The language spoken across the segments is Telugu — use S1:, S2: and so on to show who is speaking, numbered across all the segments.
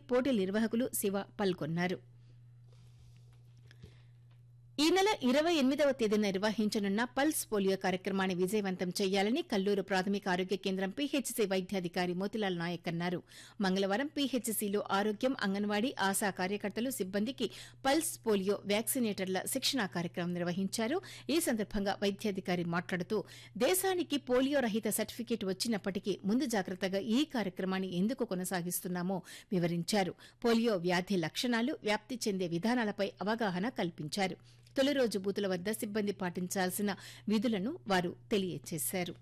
S1: పోటీ నిర్వాహకులు శివ పాల్గొన్నారు ఈ నెల ఇరవై ఎనిమిదవ తేదీన నిర్వహించనున్న పల్స్ పోలియో కార్యక్రమాన్ని విజయవంతం చేయాలని కల్లూరు ప్రాథమిక ఆరోగ్య కేంద్రం పీహెచ్సీ వైద్యాధికారి మోతిలాల్ నాయక్ అన్నారు మంగళవారం పీహెచ్సీలో ఆరోగ్యం అంగన్వాడీ ఆశా కార్యకర్తలు సిబ్బందికి పల్స్ పోలియో వ్యాక్సినేటర్ల శిక్షణా కార్యక్రమం నిర్వహించారు ఈ సందర్భంగా వైద్యాధికారి మాట్లాడుతూ దేశానికి పోలియో రహిత సర్టిఫికేట్ వచ్చినప్పటికీ ముందు జాగ్రత్తగా ఈ కార్యక్రమాన్ని ఎందుకు కొనసాగిస్తున్నామో వివరించారు పోలియో వ్యాధి లక్షణాలు వ్యాప్తి చెందే విధానాలపై అవగాహన కల్పించారు తొలి రోజు బూతుల వద్ద సిబ్బంది పాటించాల్సిన విధులను వారు తెలియజేశారు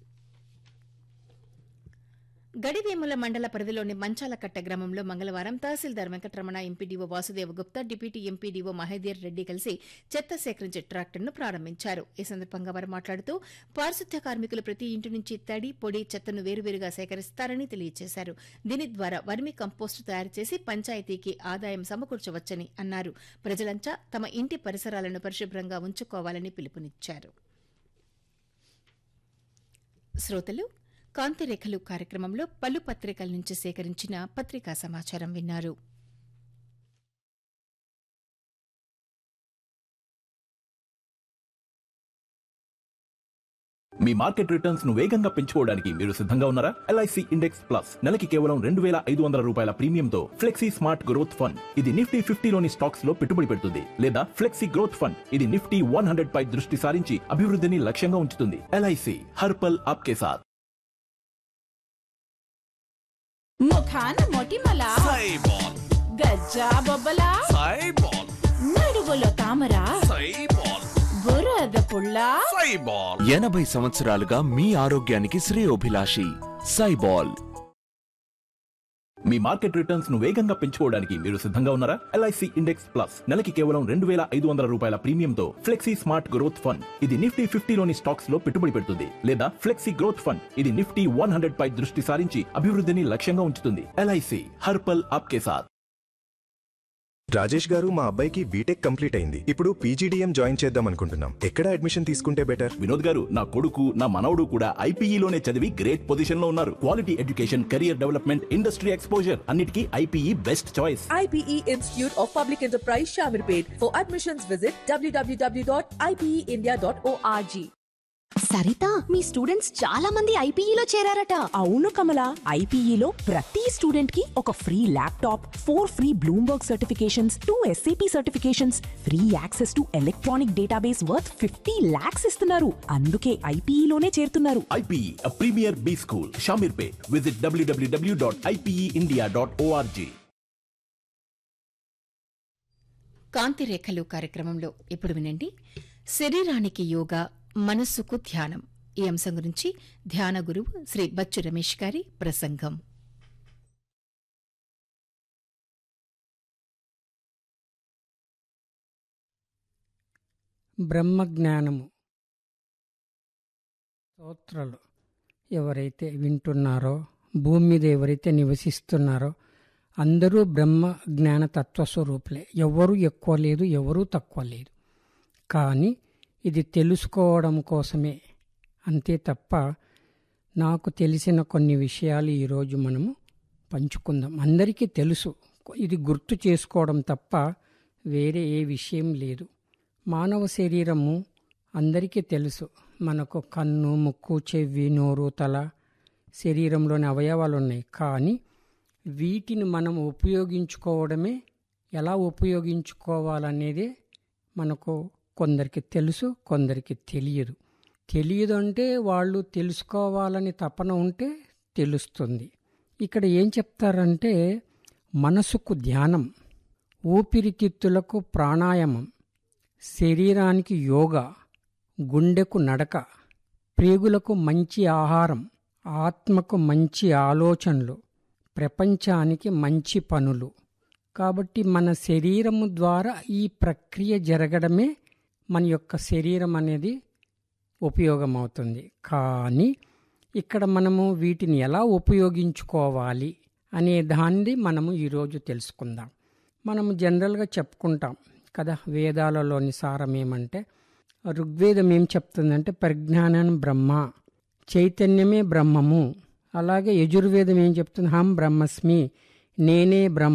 S1: గడివేముల మండల పరిధిలోని మంచాలకట్ట గ్రామంలో మంగళవారం tahsildar Venkataramana MPDO Vasudeva Gupta deputy MPDO Mahedir Reddy కలిసి చెత్త సేకరించే ట్రాక్టర్ను ప్రారంభించారు ఈ సందర్భంగా వారు మాట్లాడుతూ పారిశుద్ధ్య కార్మికులు ప్రతి ఇంటి నుంచి తడి పొడి చెత్తను వేరువేరుగా సేకరిస్తారని తెలియజేశారు దీని ద్వారా వర్మి కంపోస్టు తయారు చేసి పంచాయతీకి ఆదాయం సమకూర్చవచ్చని అన్నారు ప్రజలంతా తమ ఇంటి పరిసరాలను పరిశుభ్రంగా ఉంచుకోవాలని పిలుపునిచ్చారు శ్రోతలు కాంతిరేఖలు కార్యక్రమంలో పలు పత్రికల నుంచి సేకరించిన పత్రికా సమాచారం విన్నారు
S2: మీ మార్కెట్ రిటర్న్స్ ను వేగంగా పెంచుకోవడానికి మీరు సిద్ధంగా ఉన్నారా ఎల్ఐసి ఇండెక్స్ ప్లస్ నెలకి కేవలం రెండు వేల ఐదు వందల రూపాయల ప్రీమియంతో ఫ్లెక్సీ స్మార్ట్ గ్రోత్ ఫండ్ ఇది నిఫ్టీ ఫిఫ్టీలోని స్టాక్స్ లో పెట్టుబడి పెడుతుంది లేదా ఫ్లెక్సీ గ్రోత్ ఫండ్ ఇది నిఫ్టీ వన్ హండ్రెడ్ పై దృష్టి సారించి అభివృద్ధిని లక్ష్యంగా ఉంచుతుంది ఎల్ఐసి హర్పల్ ఆప్కే సాత్
S3: ముఖాన మొటిమల
S4: సైబాల్
S3: గజ్జా బొబ్బల
S4: సైబాల్
S3: నడుగులో తామర
S4: సైబాల్
S3: బురద పుల్ల
S4: సైబాల్
S5: ఎనభై సంవత్సరాలుగా మీ ఆరోగ్యానికి శ్రేయోభిలాషి సైబాల్
S2: మీ మార్కెట్ రిటర్న్స్ ను వేగంగా పెంచుకోవడానికి మీరు సిద్ధంగా ఉన్నారా ఎల్ఐసి ఇండెక్స్ ప్లస్ నెలకి కేవలం రెండు వేల ఐదు వందల రూపాయల ప్రీమియంతో ఫ్లెక్సీ స్మార్ట్ గ్రోత్ ఫండ్ ఇది నిఫ్టీ ఫిఫ్టీలోని స్టాక్స్ లో పెట్టుబడి పెడుతుంది లేదా ఫ్లెక్సీ గ్రోత్ ఫండ్ ఇది నిఫ్టీ వన్ హండ్రెడ్ పై దృష్టి సారించి అభివృద్ధిని లక్ష్యంగా ఉంచుతుంది ఎల్ఐసి హర్పల్ ఆప్కే సాత్
S6: రాజేష్ గారు మా అబ్బాయికి బీటెక్ కంప్లీట్ అయింది ఇప్పుడు పీజీడీఎం జాయిన్ చేద్దాం అనుకుంటున్నాం ఎక్కడ అడ్మిషన్ తీసుకుంటే బెటర్
S2: వినోద్ గారు నా కొడుకు నా మనవడు కూడా ఐపీఈలోనే చదివి గ్రేట్ పొజిషన్ లో ఉన్నారు quality education career development industry exposure అన్నిటికీ IPE best choice
S7: IPE Institute of Public Enterprise Shamirpet. For admissions, visit www.ipeindia.org.
S8: Saritha మీ స్టూడెంట్స్ చాలా మంది ఐపీఈలో చేరారట
S7: అవును కమల ఐపీఈలో ప్రతి స్టూడెంట్ కి ఒక free laptop four free Bloomberg certifications two SAP certifications free access to electronic database worth fifty lakhs ఇస్తున్నారు అందుకే ఐపీఈలోనే చేరుతున్నారు
S2: IPE premier B school Shamirpet visit డబ్ల్యూడబ్ల్యూడబ్ల్యూ dot IPE India dot org
S1: కాంతిరేఖలు కార్యక్రమంలో ఇప్పుడు వినండి శరీరానికి యోగా మనస్సుకు ధ్యానం ఈ అంశం గురించి ధ్యాన గురువు శ్రీ బచ్చు రమేష్ గారి ప్రసంగం
S9: బ్రహ్మజ్ఞానము స్తోత్రాలు ఎవరైతే వింటున్నారో భూమి మీద ఎవరైతే నివసిస్తున్నారో అందరూ బ్రహ్మ జ్ఞాన తత్వస్వరూపులే ఎవరు ఎక్కువ లేదు ఎవరూ తక్కువ లేదు కానీ ఇది తెలుసుకోవడం కోసమే అంతే తప్ప నాకు తెలిసిన కొన్ని విషయాలు ఈరోజు మనము పంచుకుందాం అందరికీ తెలుసు ఇది గుర్తు చేసుకోవడం తప్ప వేరే ఏ విషయం లేదు మానవ శరీరము అందరికీ తెలుసు మనకు కన్ను ముక్కు చెవి నోరు తల శరీరంలోని అవయవాలు ఉన్నాయి కానీ వీటిని మనం ఉపయోగించుకోవడమే ఎలా ఉపయోగించుకోవాలనేదే మనకు కొందరికి తెలుసు కొందరికి తెలియదు తెలియదు అంటే వాళ్ళు తెలుసుకోవాలని తపన ఉంటే తెలుస్తుంది ఇక్కడ ఏం చెప్తారంటే మనసుకు ధ్యానం ఊపిరితిత్తులకు ప్రాణాయామం శరీరానికి యోగా గుండెకు నడక ప్రేగులకు మంచి ఆహారం ఆత్మకు మంచి ఆలోచనలు ప్రపంచానికి మంచి పనులు కాబట్టి మన శరీరము ద్వారా ఈ ప్రక్రియ జరగడమే మన యొక్క శరీరం అనేది ఉపయోగమవుతుంది కానీ ఇక్కడ మనము వీటిని ఎలా ఉపయోగించుకోవాలి అనే దాన్ని మనము ఈరోజు తెలుసుకుందాం మనము జనరల్గా చెప్పుకుంటాం కదా వేదాలలోని సారం ఏమంటే ఋగ్వేదం ఏం చెప్తుందంటే ప్రజ్ఞానం బ్రహ్మ చైతన్యమే బ్రహ్మము అలాగే యజుర్వేదం ఏం చెప్తుంది హం బ్రహ్మస్మి నేనే బ్రహ్మ